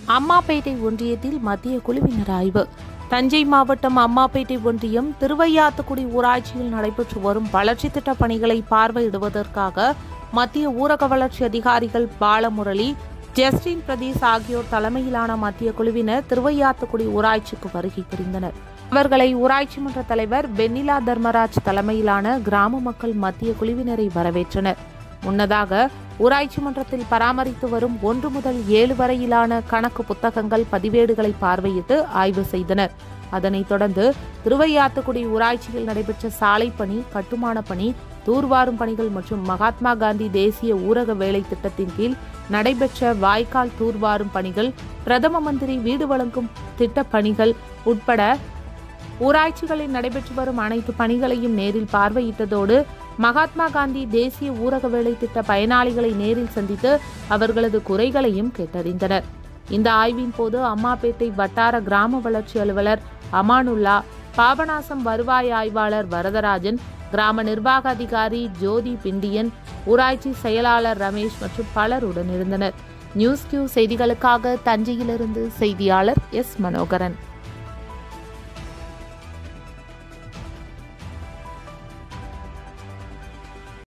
அம்மாப்பேட்டை ஒன்றியத்தில் மத்திய குழுவினர் ஆய்வு தஞ்சை மாவட்டம் அம்மாப்பேட்டை ஒன்றியம் திருவையாத்துக்குடி ஊராட்சியில் நடைபெற்று வரும் வளர்ச்சித் திட்டப் பணிகளை பார்வையிடுவதற்காக மத்திய ஊரக வளர்ச்சி அதிகாரிகள் பாலமுரளி ஜஸ்டின் பிரதீஷ் ஆகியோர் தலைமையிலான மத்திய குழுவினர் திருவையாத்துக்குடி ஊராட்சிக்கு வருகை புரிந்தனர் அவர்களை ஊராட்சி மன்ற தலைவர் வெண்ணிலா தர்மராஜ் தலைமையிலான கிராம மக்கள் மத்திய குழுவினரை வரவேற்றனர் முன்னதாக ஊராட்சி மன்றத்தில் பராமரித்து வரும் ஒன்று முதல் ஏழு வரையிலான கணக்கு புத்தகங்கள் பதிவேடுகளை பார்வையிட்டு ஆய்வு செய்தனர் அதனைத் தொடர்ந்து திருவையாத்துக்குடி ஊராட்சியில் நடைபெற்ற சாலை பணி கட்டுமான பணி தூர்வாரும் பணிகள் மற்றும் மகாத்மா காந்தி தேசிய ஊரக வேலை திட்டத்தின் கீழ் நடைபெற்ற வாய்க்கால் தூர்வாரும் பணிகள் பிரதம மந்திரி வீடு வழங்கும் திட்டப் பணிகள் உட்பட ஊராட்சிகளில் நடைபெற்று வரும் அனைத்து பணிகளையும் நேரில் பார்வையிட்டதோடு மகாத்மா காந்தி தேசிய ஊரக வேலை திட்ட பயனாளிகளை நேரில் சந்தித்து அவர்களது குறைகளையும் கேட்டறிந்தனர் இந்த ஆய்வின் போது அம்மாப்பேட்டை வட்டார கிராம வளர்ச்சி அலுவலர் அமானுல்லா பாபநாசம் வருவாய் ஆய்வாளர் வரதராஜன் கிராம நிர்வாக அதிகாரி ஜோதி பிண்டியன் ஊராட்சி செயலாளர் ரமேஷ் மற்றும் பலர் உடனிருந்தனர் நியூஸ் கியூ செய்திகளுக்காக தஞ்சையிலிருந்து செய்தியாளர் எஸ் மனோகரன்